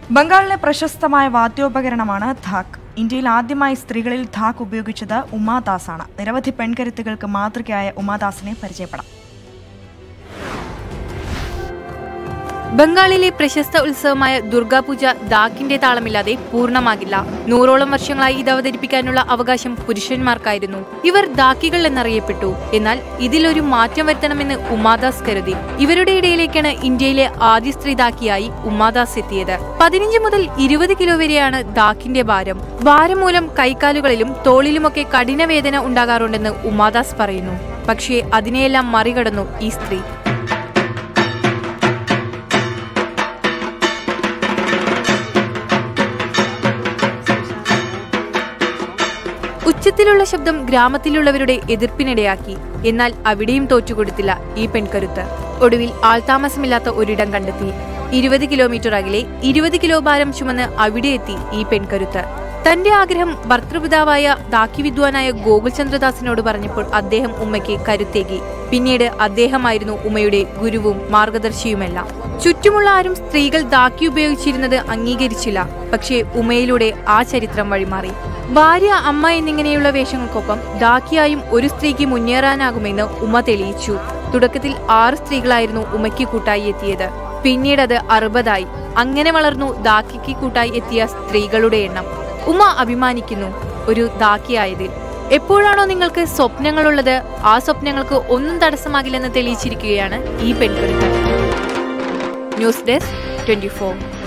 ബംഗാളിലെ പ്രശസ്തമായ വാദ്യോപകരണമാണ് ധാക് ഇന്ത്യയിൽ ആദ്യമായി സ്ത്രീകളിൽ ധാക് ഉപയോഗിച്ചത് ഉമാദാസാണ് നിരവധി പെൺകരുത്തുകൾക്ക് മാതൃകയായ ഉമാദാസിനെ പരിചയപ്പെടാം ബംഗാളിലെ പ്രശസ്ത ഉത്സവമായ ദുർഗാപൂജ ദാക്കിന്റെ താളമില്ലാതെ പൂർണ്ണമാകില്ല നൂറോളം വർഷങ്ങളായി ഇത് അവതരിപ്പിക്കാനുള്ള അവകാശം പുരുഷന്മാർക്കായിരുന്നു ഇവർ ദാക്കികൾ എന്നറിയപ്പെട്ടു എന്നാൽ ഇതിലൊരു മാറ്റം വരുത്തണമെന്ന് ഉമാദാസ് കരുതി ഇവരുടെ ഇടയിലേക്കാണ് ഇന്ത്യയിലെ ആദ്യ സ്ത്രീ ദാക്കിയായി ഉമാദാസ് എത്തിയത് പതിനഞ്ച് മുതൽ ഇരുപത് കിലോ വരെയാണ് ദാക്കിന്റെ ഭാരം ഭാരം മൂലം കൈക്കാലുകളിലും തോളിലുമൊക്കെ കഠിന വേദന ഉണ്ടാകാറുണ്ടെന്ന് ഉമാദാസ് പറയുന്നു പക്ഷേ അതിനെയെല്ലാം മറികടന്നു ഈ സ്ത്രീ ഉച്ചത്തിലുള്ള ശബ്ദം ഗ്രാമത്തിലുള്ളവരുടെ എതിർപ്പിനിടയാക്കി എന്നാൽ അവിടെയും തോറ്റുകൊടുത്തില്ല ഈ പെൺകരുത്ത് ഒടുവിൽ ആൾതാമസമില്ലാത്ത ഒരിടം കണ്ടെത്തി ഇരുപത് കിലോമീറ്റർ അകലെ ഇരുപത് കിലോ ഭാരം ചുമന്ന് അവിടെ എത്തി ഈ പെൺകരുത്ത് തന്റെ ആഗ്രഹം ഭർത്തൃപിതാവായ ദാക്കി വിദ്വാനായ ഗോകുൽചന്ദ്രദാസിനോട് പറഞ്ഞപ്പോൾ അദ്ദേഹം ഉമ്മയ്ക്ക് കരുത്തേകി പിന്നീട് അദ്ദേഹമായിരുന്നു ഉമ്മയുടെ ഗുരുവും മാർഗദർശിയുമെല്ലാം ചുറ്റുമുള്ള ആരും സ്ത്രീകൾ ദാക്കി ഉപയോഗിച്ചിരുന്നത് അംഗീകരിച്ചില്ല പക്ഷേ ഉമ്മയിലൂടെ ആ ചരിത്രം വഴിമാറി ഭാര്യ അമ്മ എന്നിങ്ങനെയുള്ള വേഷങ്ങൾക്കൊപ്പം ദാക്കിയായും ഒരു സ്ത്രീക്ക് മുന്നേറാനാകുമെന്ന് ഉമ്മ തെളിയിച്ചു തുടക്കത്തിൽ ആറ് സ്ത്രീകളായിരുന്നു ഉമ്മയ്ക്ക് കൂട്ടായി എത്തിയത് പിന്നീട് അത് അറുപതായി അങ്ങനെ വളർന്നു ദാക്കിക്ക് കൂട്ടായി എത്തിയ സ്ത്രീകളുടെ എണ്ണം ഉമ്മ അഭിമാനിക്കുന്നു ഒരു ദാക്കിയായതിൽ എപ്പോഴാണോ നിങ്ങൾക്ക് സ്വപ്നങ്ങളുള്ളത് ആ സ്വപ്നങ്ങൾക്ക് ഒന്നും തടസ്സമാകില്ലെന്ന് തെളിയിച്ചിരിക്കുകയാണ് ഈ പെൺകുട്ടി ന്യൂസ് ഡെസ്ക് ട്വന്റി